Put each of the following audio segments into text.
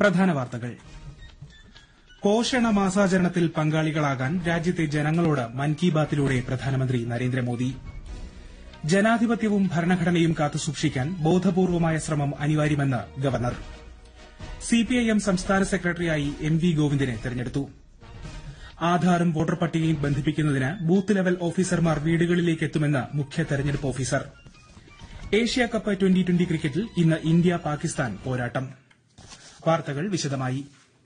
പ്രധാന വാർത്തകൾ പോഷണ മാസാചരണത്തിൽ പങ്കാളികളാകാൻ രാജ്യത്തെ ജനങ്ങളോട് മൻ കി ബാത്തിലൂടെ പ്രധാനമന്ത്രി നരേന്ദ്രമോദി ജനാധിപത്യവും ഭരണഘടനയും കാത്തുസൂക്ഷിക്കാൻ ബോധപൂർവമായ ശ്രമം അനിവാര്യമെന്ന് ഗവർണർ സിപിഐഎം സംസ്ഥാന സെക്രട്ടറിയായി എം വി ഗോവിന്ദനെ തെരഞ്ഞെടുത്തു ആധാറും വോട്ടർ പട്ടികയും ബന്ധിപ്പിക്കുന്നതിന് ബൂത്ത് ലെവൽ ഓഫീസർമാർ വീടുകളിലേക്ക് എത്തുമെന്ന് മുഖ്യ തെരഞ്ഞെടുപ്പ് officer Asia cup twenty twenty ക്രിക്കറ്റിൽ ഇന്ന് ഇന്ത്യ പാകിസ്ഥാൻ പോരാട്ടം വാർത്തകൾ വിശദമായി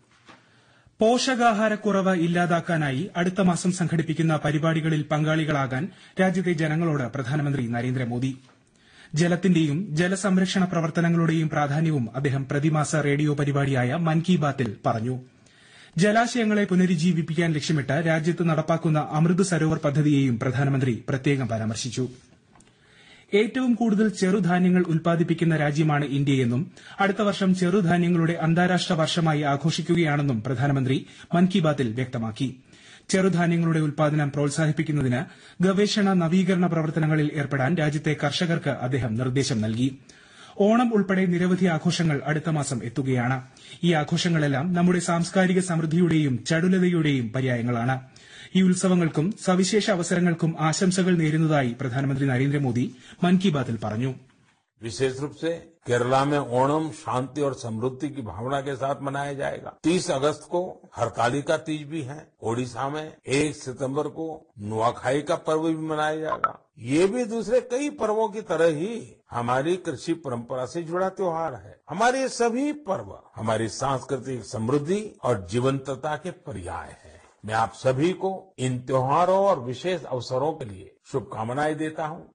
പോഷകാഹാരക്കുറവ് ഇല്ലാതാക്കാനായി അടുത്ത മാസം സംഘടിപ്പിക്കുന്ന പരിപാടികളിൽ പങ്കാളികളാകാൻ രാജ്യത്തെ ജനങ്ങളോട് പ്രധാനമന്ത്രി നരേന്ദ്രമോദി ജലത്തിന്റെയും ജലസംരക്ഷണ പ്രവർത്തനങ്ങളുടെയും പ്രാധാന്യവും അദ്ദേഹം പ്രതിമാസ റേഡിയോ പരിപാടിയായ മൻ കി ബാത്തിൽ പറഞ്ഞു ജലാശയങ്ങളെ പുനരുജ്ജീവിപ്പിക്കാൻ ലക്ഷ്യമിട്ട് രാജ്യത്ത് നടപ്പാക്കുന്ന അമൃത് സരോവർ പദ്ധതിയെയും പ്രധാനമന്ത്രി പ്രത്യേകം പരാമർശിച്ചു ഏറ്റവും കൂടുതൽ ചെറുധാന്യങ്ങൾ ഉൽപ്പാദിപ്പിക്കുന്ന രാജ്യമാണ് ഇന്ത്യയെന്നും അടുത്ത വർഷം ചെറുധാന്യങ്ങളുടെ അന്താരാഷ്ട്ര വർഷമായി ആഘോഷിക്കുകയാണെന്നും പ്രധാനമന്ത്രി മൻ കി ബാത്തിൽ വ്യക്തമാക്കി ചെറുധാന്യങ്ങളുടെ ഉൽപ്പാദനം പ്രോത്സാഹിപ്പിക്കുന്നതിന് ഗവേഷണ നവീകരണ പ്രവർത്തനങ്ങളിൽ ഏർപ്പെടാൻ രാജ്യത്തെ കർഷകർക്ക് അദ്ദേഹം നിർദ്ദേശം നൽകി ഓണം ഉൾപ്പെടെ നിരവധി ആഘോഷങ്ങൾ അടുത്ത മാസം എത്തുകയാണ് ഈ ആഘോഷങ്ങളെല്ലാം നമ്മുടെ സാംസ്കാരിക സമൃദ്ധിയുടെയും ചടുലതയുടെയും പര്യായങ്ങളാണ് ഈ ഉത്സവങ്ങൾക്കും സവിശേഷ അവസരങ്ങൾക്കും ആശംസകൾ നേരുന്നതായി പ്രധാനമന്ത്രി നരേന്ദ്രമോദി മൻ കി ബാത്തിൽ പറഞ്ഞു विशेष रूप से केरला में ओणम शांति और समृद्धि की भावना के साथ मनाया जाएगा 30 अगस्त को हरतालिका तीज भी है ओडिशा में 1 सितंबर को नुआखाई का पर्व भी मनाया जाएगा ये भी दूसरे कई पर्वों की तरह ही हमारी कृषि परंपरा से जुड़ा त्योहार है हमारे ये सभी पर्व हमारी सांस्कृतिक समृद्धि और जीवंतता के पर्याय है मैं आप सभी को इन त्योहारों और विशेष अवसरों के लिए शुभकामनाएं देता हूं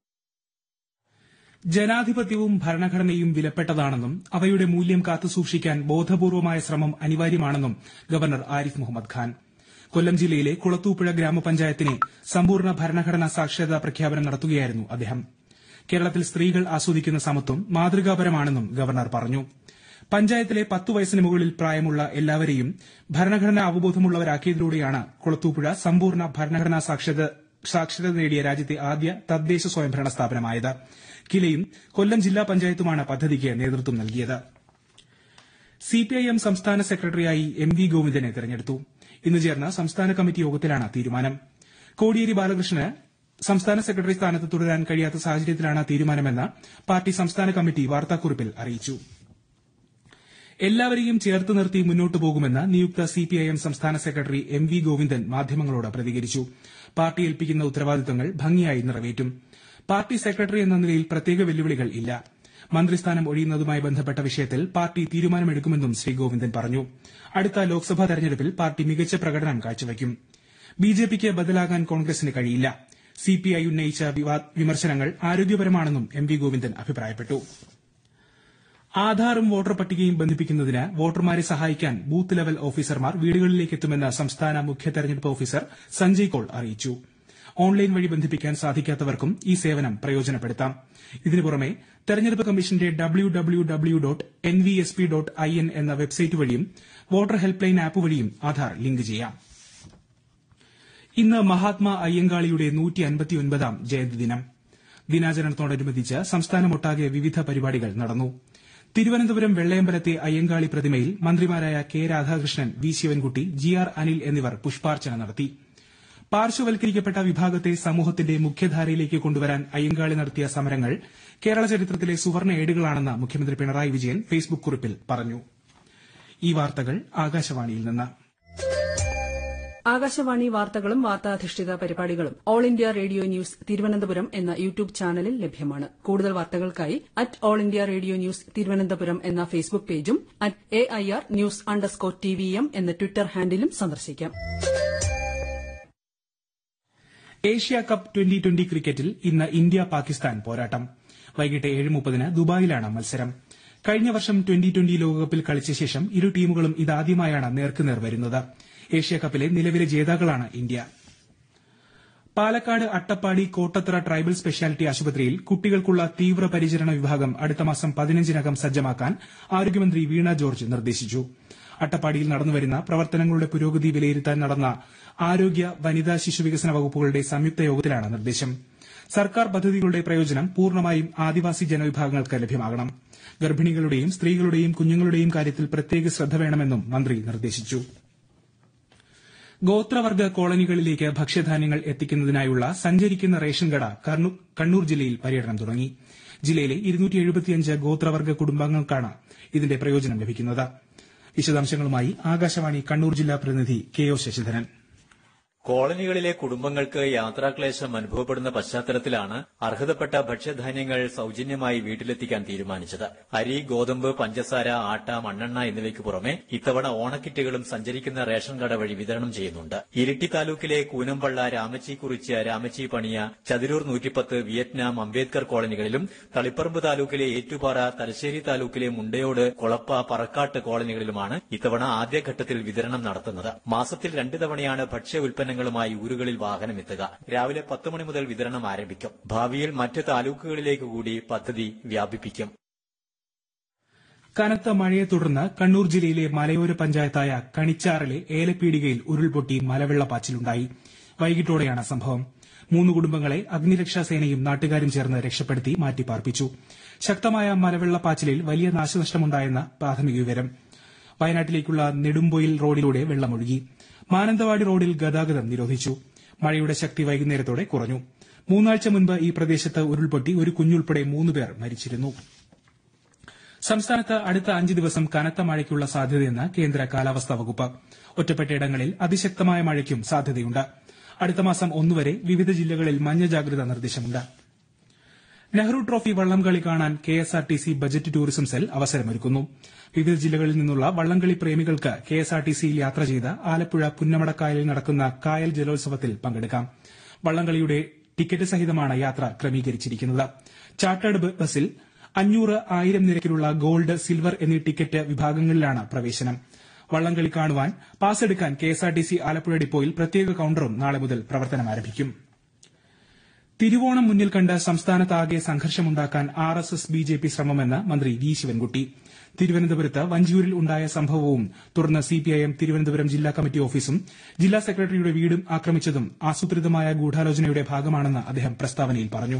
ജനാധിപത്യവും ഭരണഘടനയും വിലപ്പെട്ടതാണെന്നും അവയുടെ മൂല്യം കാത്തുസൂക്ഷിക്കാൻ ബോധപൂർവമായ ശ്രമം അനിവാര്യമാണെന്നും ഗവർണർ ആരിഫ് മുഹമ്മദ് ഖാൻ കൊല്ലം ജില്ലയിലെ കുളത്തൂപ്പുഴ ഗ്രാമപഞ്ചായത്തിനെ സമ്പൂർണ്ണ ഭരണഘടനാ സാക്ഷരതാ പ്രഖ്യാപനം നടത്തുകയായിരുന്നു അദ്ദേഹം കേരളത്തിൽ സ്ത്രീകൾ ആസ്വദിക്കുന്ന സമത്വം മാതൃകാപരമാണെന്നും ഗവർണർ പറഞ്ഞു പഞ്ചായത്തിലെ പത്തു വയസ്സിന് മുകളിൽ പ്രായമുള്ള എല്ലാവരെയും ഭരണഘടനാ അവബോധമുള്ളവരാക്കിയതിലൂടെയാണ് കുളത്തൂപ്പുഴ സമ്പൂർണ്ണ ഭരണഘടനാ സാക്ഷരത നേടിയ രാജ്യത്തെ ആദ്യ തദ്ദേശ സ്വയംഭരണ സ്ഥാപനമായത് കിലയും കൊല്ലം ജില്ലാ പഞ്ചായത്തുമാണ് പദ്ധതിക്ക് നേതൃത്വം നൽകിയത് സിപിഐഎം സംസ്ഥാന സെക്രട്ടറിയായി എം വി ഗോവിന്ദനെ തെരഞ്ഞെടുത്തു ഇന്ന് ചേർന്ന സംസ്ഥാന കമ്മിറ്റി യോഗത്തിലാണ് തീരുമാനം കോടിയേരി ബാലകൃഷ്ണന് സംസ്ഥാന സെക്രട്ടറി സ്ഥാനത്ത് തുടരാൻ കഴിയാത്ത സാഹചര്യത്തിലാണ് തീരുമാനമെന്ന് പാർട്ടി സംസ്ഥാന കമ്മിറ്റി വാർത്താക്കുറിപ്പിൽ അറിയിച്ചു എല്ലാവരെയും ചേർത്ത് നിർത്തി മുന്നോട്ടു പോകുമെന്ന് നിയുക്ത സിപിഐഎം സംസ്ഥാന സെക്രട്ടറി എം വി ഗോവിന്ദൻ മാധ്യമങ്ങളോട് പ്രതികരിച്ചു പാർട്ടി ഏൽപ്പിക്കുന്ന ഉത്തരവാദിത്തങ്ങൾ ഭംഗിയായി നിറവേറ്റും പാർട്ടി സെക്രട്ടറി എന്ന നിലയിൽ പ്രത്യേക വെല്ലുവിളികൾ ഇല്ല മന്ത്രിസ്ഥാനം ഒഴിയുന്നതുമായി ബന്ധപ്പെട്ട വിഷയത്തിൽ പാർട്ടി തീരുമാനമെടുക്കുമെന്നും ശ്രീ ഗോവിന്ദൻ പറഞ്ഞു അടുത്ത ലോക്സഭാ തെരഞ്ഞെടുപ്പിൽ പാർട്ടി മികച്ച പ്രകടനം കാഴ്ചവയ്ക്കും ബിജെപിക്ക് ബദലാകാൻ കോൺഗ്രസിന് കഴിയില്ല സിപിഐ ഉന്നയിച്ച വിമർശനങ്ങൾ ആരോഗ്യപരമാണെന്നും എം വി ഗോവിന്ദൻ അഭിപ്രായപ്പെട്ടു ആധാറും വോട്ടർ പട്ടികയും ബന്ധിപ്പിക്കുന്നതിന് വോട്ടർമാരെ സഹായിക്കാൻ ബൂത്ത് ലെവൽ ഓഫീസർമാർ വീടുകളിലേക്ക് എത്തുമെന്ന് സംസ്ഥാന മുഖ്യ തെരഞ്ഞെടുപ്പ് ഓഫീസർ സഞ്ജയ് കോൾ അറിയിച്ചു ഓൺലൈൻ വഴി ബന്ധിപ്പിക്കാൻ സാധിക്കാത്തവർക്കും ഈ സേവനം പ്രയോജനപ്പെടുത്താം ഇതിനു പുറമെ തെരഞ്ഞെടുപ്പ് കമ്മീഷന്റെ W W W dot N V S P dot I N എന്ന വെബ്സൈറ്റ് വഴിയും വോട്ടർ ഹെൽപ്പ് ലൈൻ ആപ്പ് വഴിയും ആധാർ ലിങ്ക് ചെയ്യാം ഇന്ന് മഹാത്മാ അയ്യങ്കാളിയുടെ നൂറ്റിയൻപത്തിയൊൻപതാം ജയന്തി ദിനം ദിനാചരണത്തോടനുബന്ധിച്ച് സംസ്ഥാനമൊട്ടാകെ വിവിധ പരിപാടികൾ നടന്നു തിരുവനന്തപുരം വെള്ളയമ്പലത്തെ അയ്യങ്കാളി പ്രതിമയിൽ മന്ത്രിമാരായ K Radhakrishnan V Sivankutty G R Anil എന്നിവർ പുഷ്പാർച്ചന നടത്തി പാർശ്വവൽക്കരിക്കപ്പെട്ട വിഭാഗത്തെ സമൂഹത്തിന്റെ മുഖ്യധാരയിലേക്ക് കൊണ്ടുവരാൻ അയ്യങ്കാളി നടത്തിയ സമരങ്ങൾ കേരള ചരിത്രത്തിലെ സുവർണ ഏടുകളാണെന്ന് മുഖ്യമന്ത്രി പിണറായി വിജയൻ ഫേസ്ബുക്ക് കുറിപ്പിൽ പറഞ്ഞു ഈ വാർത്തകൾ ആകാശവാണിയിൽ നിന്ന് ആകാശവാണി വാർത്തകളും വാർത്താധിഷ്ഠിത പരിപാടികളും All India Radio news Thiruvananthapuram എന്ന യൂട്യൂബ് ചാനലിൽ ലഭ്യമാണ് കൂടുതൽ വാർത്തകൾക്കായി at All India Radio news Thiruvananthapuram എന്ന ഫേസ്ബുക്ക് പേജും at A I R news underscore T V M എന്ന ട്വിറ്റർ ഹാൻഡിലും സന്ദർശിക്കാം ഏഷ്യ കപ്പ് ട്വന്റി ട്വന്റി ക്രിക്കറ്റിൽ ഇന്ന് ഇന്ത്യ പാകിസ്ഥാൻ പോരാട്ടം വൈകിട്ട് ഏഴ് മുപ്പതിന് ദുബായിലാണ് മത്സരം കഴിഞ്ഞ വർഷം ട്വന്റി ട്വന്റി ലോകകപ്പിൽ കളിച്ച ശേഷം ഇരു ടീമുകളും ഇതാദ്യമായാണ് നേർക്കുനേർ വരുന്നത് ഏഷ്യ കപ്പിലെ നിലവിലെ ജേതാക്കളാണ് India Palakkad Attappadi Kottathara tribal speciality ആശുപത്രിയിൽ കുട്ടികൾക്കുള്ള തീവ്രപരിചരണ വിഭാഗം അടുത്ത മാസം പതിനഞ്ചിനകം സജ്ജമാക്കാൻ ആരോഗ്യമന്ത്രി വീണ ജോർജ് നിർദ്ദേശിച്ചു അട്ടപ്പാടിയിൽ നടന്നുവരുന്ന പ്രവർത്തനങ്ങളുടെ പുരോഗതി വിലയിരുത്താൻ നടന്ന ആരോഗ്യ വനിതാ ശിശുവികസന വകുപ്പുകളുടെ സംയുക്ത യോഗത്തിലാണ് നിർദ്ദേശം സർക്കാർ പദ്ധതികളുടെ പ്രയോജനം പൂർണ്ണമായും ആദിവാസി ജനവിഭാഗങ്ങൾക്ക് ലഭ്യമാകണം ഗർഭിണികളുടെയും സ്ത്രീകളുടെയും കുഞ്ഞുങ്ങളുടെയും കാര്യത്തിൽ പ്രത്യേക ശ്രദ്ധ വേണമെന്നും മന്ത്രി നിർദ്ദേശിച്ചു ഗോത്രവർഗ കോളനികളിലേക്ക് ഭക്ഷ്യധാന്യങ്ങൾ എത്തിക്കുന്നതിനായുള്ള സഞ്ചരിക്കുന്ന റേഷൻ കട കണ്ണൂർ ജില്ലയിൽ പര്യടനം തുടങ്ങി ജില്ലയിലെ ഗോത്രവർഗ കുടുംബങ്ങൾക്കാണ് ഇതിന്റെ പ്രയോജനം ലഭിക്കുന്നത് വിശദാംശങ്ങളുമായി ആകാശവാണി കണ്ണൂർ ജില്ലാ പ്രതിനിധി കെ ഒ ശശിധരൻ കോളനികളിലെ കുടുംബങ്ങൾക്ക് യാത്രാക്ലേശം അനുഭവപ്പെടുന്ന പശ്ചാത്തലത്തിലാണ് അർഹതപ്പെട്ട ഭക്ഷ്യധാന്യങ്ങൾ സൌജന്യമായി വീട്ടിലെത്തിക്കാൻ തീരുമാനിച്ചത് അരി ഗോതമ്പ് പഞ്ചസാര ആട്ട മണ്ണെണ്ണ എന്നിവയ്ക്ക് പുറമെ ഇത്തവണ ഓണക്കിറ്റുകളും സഞ്ചരിക്കുന്ന റേഷൻ കട വഴി വിതരണം ചെയ്യുന്നുണ്ട് ഇരിട്ടി താലൂക്കിലെ കൂനമ്പള്ള രാമച്ചി കുറിച്ച് രാമച്ചി പണിയ ചതിരൂർ നൂറ്റിപ്പത്ത് വിയറ്റ്നാം അംബേദ്കർ കോളനികളിലും തളിപ്പറമ്പ് താലൂക്കിലെ ഏറ്റുപാറ തലശ്ശേരി താലൂക്കിലെ മുണ്ടയോട് കൊളപ്പ പറക്കാട്ട് കോളനികളിലുമാണ് ഇത്തവണ ആദ്യഘട്ടത്തിൽ വിതരണം നടത്തുന്നത് മാസത്തിൽ രണ്ട് തവണയാണ് ഭക്ഷ്യ ഉൽപ്പന്ന ഉൽപ്പന്നങ്ങളുമായി ഊരുകളിൽ വാഹനമെത്തുക രാവിലെ പത്ത് മണി മുതൽ വിതരണം ആരംഭിക്കും ഭാവിയിൽ മറ്റ് താലൂക്കുകളിലേക്ക് കൂടി പദ്ധതി വ്യാപിപ്പിക്കും കനത്ത മഴയെ തുടർന്ന് കണ്ണൂർ ജില്ലയിലെ മലയോര പഞ്ചായത്തായ കണിച്ചാറിലെ ഏലപ്പീടികയിൽ ഉരുൾപൊട്ടി മലവെള്ളപ്പാച്ചിലുണ്ടായി വൈകിട്ടോടെയാണ് സംഭവം മൂന്ന് കുടുംബങ്ങളെ അഗ്നിരക്ഷാസേനയും നാട്ടുകാരും ചേർന്ന് രക്ഷപ്പെടുത്തി മാറ്റിപ്പാർപ്പിച്ചു ശക്തമായ മലവെള്ളപ്പാച്ചിലിൽ വലിയ നാശനഷ്ടമുണ്ടായെന്ന് പ്രാഥമിക വിവരം വയനാട്ടിലേക്കുള്ള നെടുമ്പൊയിൽ റോഡിലൂടെ വെള്ളമൊഴുകി മാനന്തവാടി റോഡിൽ ഗതാഗതം നിരോധിച്ചു മഴയുടെ ശക്തി വൈകുന്നേരത്തോടെ കുറഞ്ഞു മൂന്നാഴ്ച മുൻപ് ഈ പ്രദേശത്ത് ഉരുൾപൊട്ടി ഒരു കുഞ്ഞുൾപ്പെടെ മൂന്നുപേർ മരിച്ചിരുന്നു സംസ്ഥാനത്ത് അടുത്ത അഞ്ച് ദിവസം കനത്ത മഴയ്ക്കുള്ള സാധ്യതയെന്ന് കേന്ദ്ര കാലാവസ്ഥാ വകുപ്പ് ഒറ്റപ്പെട്ടയിടങ്ങളിൽ അതിശക്തമായ മഴയ്ക്കും സാധ്യതയുണ്ട് അടുത്ത മാസം ഒന്നുവരെ വിവിധ ജില്ലകളിൽ മഞ്ഞ ജാഗ്രതാ നിർദ്ദേശമുണ്ട് നെഹ്റു ട്രോഫി വള്ളംകളി കാണാൻ കെഎസ്ആർടിസി ബജറ്റ് ടൂറിസം സെൽ അവസരമൊരുക്കുന്നു വിവിധ ജില്ലകളിൽ നിന്നുള്ള വള്ളംകളി പ്രേമികൾക്ക് കെഎസ്ആർടിസിയിൽ യാത്ര ചെയ്ത് ആലപ്പുഴ പുന്നമടക്കായലിൽ നടക്കുന്ന കായൽ ജലോത്സവത്തിൽ പങ്കെടുക്കാം വള്ളംകളിയുടെ ടിക്കറ്റ് സഹിതമാണ് യാത്ര ക്രമീകരിച്ചിരിക്കുന്നത് ചാർട്ടേഡ് ബസിൽ അഞ്ഞൂറ് ആയിരം നിരക്കിലുള്ള ഗോൾഡ് സിൽവർ എന്നീ ടിക്കറ്റ് വിഭാഗങ്ങളിലാണ് പ്രവേശനം വള്ളംകളി കാണുവാൻ പാസ് എടുക്കാൻ കെഎസ്ആർടിസി ആലപ്പുഴ ഡിപ്പോയിൽ പ്രത്യേക കൌണ്ടറും നാളെ മുതൽ പ്രവർത്തനം ആരംഭിക്കും തിരുവോണം മുന്നിൽ കണ്ട് സംസ്ഥാനത്താകെ സംഘർഷമുണ്ടാക്കാൻ R S S B J P ശ്രമമെന്ന് മന്ത്രി വി ശിവൻകുട്ടി തിരുവനന്തപുരത്ത് വഞ്ചിയൂരിൽ ഉണ്ടായ സംഭവവും തുടർന്ന് സിപിഐഎം തിരുവനന്തപുരം ജില്ലാ കമ്മിറ്റി ഓഫീസും ജില്ലാ സെക്രട്ടറിയുടെ വീടും ആക്രമിച്ചതും ആസൂത്രിതമായ ഗൂഢാലോചനയുടെ ഭാഗമാണെന്ന് അദ്ദേഹം പ്രസ്താവനയിൽ പറഞ്ഞു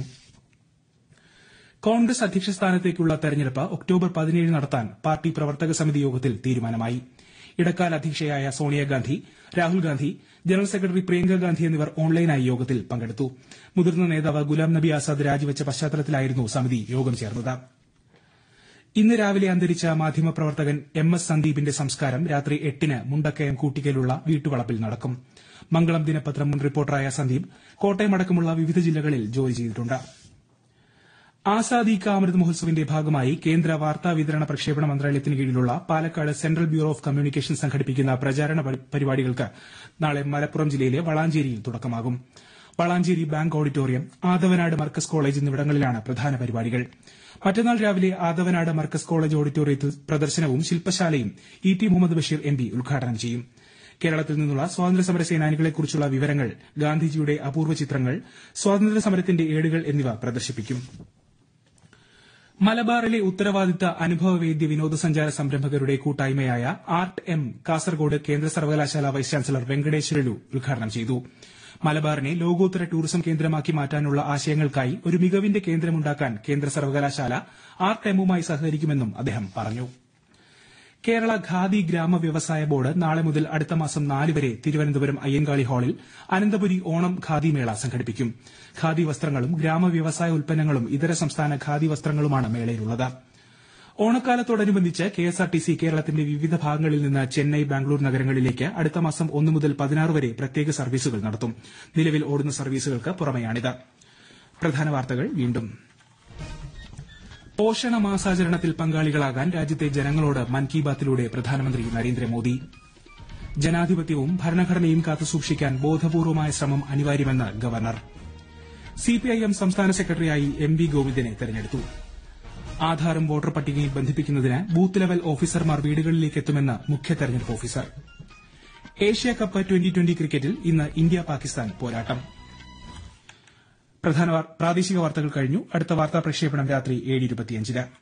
കോൺഗ്രസ് അധ്യക്ഷ സ്ഥാനത്തേക്കുള്ള തെരഞ്ഞെടുപ്പ് ഒക്ടോബർ പതിനേഴ് നടത്താൻ പാർട്ടി പ്രവർത്തക സമിതി യോഗത്തിൽ തീരുമാനമായി ഇടക്കാല അധ്യക്ഷയായ സോണിയാഗാന്ധി രാഹുൽ ഗാന്ധി ജനറൽ സെക്രട്ടറി പ്രിയങ്ക ഗാന്ധി എന്നിവർ ഓൺലൈനായി യോഗത്തിൽ പങ്കെടുത്തു മുതിർന്ന നേതാവ് ഗുലാം നബി ആസാദ് രാജിവച്ച പശ്ചാത്തലത്തിലായിരുന്നു സമിതി യോഗം ചേർന്നത് ഇന്ന് രാവിലെ അന്തരിച്ച മാധ്യമപ്രവർത്തകൻ എം എസ് സന്ദീപിന്റെ സംസ്കാരം രാത്രി എട്ടിന് മുണ്ടക്കയം കൂട്ടിക്കലുള്ള വീട്ടുവളപ്പിൽ നടക്കും മംഗളം ദിനപത്രം മുൻ റിപ്പോർട്ടറായ സന്ദീപ് കോട്ടയം അടക്കമുള്ള വിവിധ ജില്ലകളിൽ ജോലി ചെയ്തിട്ടുണ്ട് ആസാദി കാ അമൃത് മഹോത്സവിന്റെ ഭാഗമായി കേന്ദ്ര വാർത്താ വിതരണ പ്രക്ഷേപണ മന്ത്രാലയത്തിന് കീഴിലുള്ള Palakkad central bureau of communication സംഘടിപ്പിക്കുന്ന പ്രചാരണ പരിപാടികൾക്ക് നാളെ മലപ്പുറം ജില്ലയിലെ വളാഞ്ചേരിയിൽ തുടക്കമാകും Valanchery bank auditorium Athavanad Markaz college എന്നിവിടങ്ങളിലാണ് പ്രധാന പരിപാടികൾ മറ്റന്നാൾ രാവിലെ ആദവനാട് മർക്കസ് കോളേജ് ഓഡിറ്റോറിയത്തിൽ പ്രദർശനവും ശില്പശാലയും E T Muhammad Basheer M P ഉദ്ഘാടനം ചെയ്യും കേരളത്തിൽ നിന്നുള്ള സ്വാതന്ത്ര്യസമര സേനാനികളെക്കുറിച്ചുള്ള വിവരങ്ങൾ ഗാന്ധിജിയുടെ അപൂർവ ചിത്രങ്ങൾ സ്വാതന്ത്ര്യസമരത്തിന്റെ ഏടുകൾ എന്നിവ പ്രദർശിപ്പിക്കും മലബാറിലെ ഉത്തരവാദിത്ത അനുഭവവേദ്യ വിനോദസഞ്ചാര സംരംഭകരുടെ കൂട്ടായ്മയായ ആർട്ട് എം കാസർഗോഡ് കേന്ദ്ര സർവകലാശാല വൈസ് ചാൻസലർ വെങ്കടേശ്വരലു ഉദ്ഘാടനം ചെയ്തു മലബാറിനെ ലോകോത്തര ടൂറിസം കേന്ദ്രമാക്കി മാറ്റാനുള്ള ആശയങ്ങൾക്കായി ഒരു മികവിന്റെ കേന്ദ്രമുണ്ടാക്കാൻ കേന്ദ്ര സർവകലാശാല ആർട്ട് എമ്മുമായി സഹകരിക്കുമെന്നും അദ്ദേഹം പറഞ്ഞു കേരള ഖാദി ഗ്രാമ വ്യവസായ ബോർഡ് നാളെ മുതൽ അടുത്ത മാസം നാല് വരെ തിരുവനന്തപുരം അയ്യങ്കാളി ഹാളിൽ അനന്തപുരി ഓണം ഖാദി മേള സംഘടിപ്പിക്കും ഖാദി വസ്ത്രങ്ങളും ഗ്രാമ വ്യവസായ ഉൽപ്പന്നങ്ങളും ഇതര സംസ്ഥാന ഖാദി വസ്ത്രങ്ങളുമാണ് മേളയിലുള്ളത് ഓണക്കാലത്തോടനുബന്ധിച്ച് കെഎസ്ആർടിസി കേരളത്തിന്റെ വിവിധ ഭാഗങ്ങളിൽ നിന്ന് ചെന്നൈ ബാംഗ്ലൂർ നഗരങ്ങളിലേക്ക് അടുത്ത മാസം ഒന്ന് മുതൽ പതിനാറ് വരെ പ്രത്യേക സർവീസുകൾ നടത്തും നിലവിൽ ഓടുന്ന സർവീസുകൾക്ക് പുറമെയാണിത് പ്രധാന വാർത്തകൾ വീണ്ടും പോഷണ മാസാചരണത്തിൽ പങ്കാളികളാകാൻ രാജ്യത്തെ ജനങ്ങളോട് മൻ കി ബാത്തിലൂടെ പ്രധാനമന്ത്രി നരേന്ദ്രമോദി ജനാധിപത്യവും ഭരണഘടനയും കാത്തുസൂക്ഷിക്കാൻ ബോധപൂർവമായ ശ്രമം അനിവാര്യമെന്ന് ഗവർണർ സിപിഐഎം സംസ്ഥാന സെക്രട്ടറിയായി എം വി ഗോവിന്ദനെ തെരഞ്ഞെടുത്തു ആധാറും വോട്ടർ പട്ടികയും ബന്ധിപ്പിക്കുന്നതിന് ബൂത്ത് ലെവൽ ഓഫീസർമാർ വീടുകളിലേക്ക് എത്തുമെന്ന് മുഖ്യ തെരഞ്ഞെടുപ്പ് officer Asia cup twenty twenty ക്രിക്കറ്റിൽ ഇന്ന് ഇന്ത്യ പാകിസ്ഥാൻ പോരാട്ടം പ്രാദേശിക വാർത്തകൾ കഴിഞ്ഞു അടുത്ത വാർത്താ പ്രക്ഷേപണം രാത്രി ഏഴ്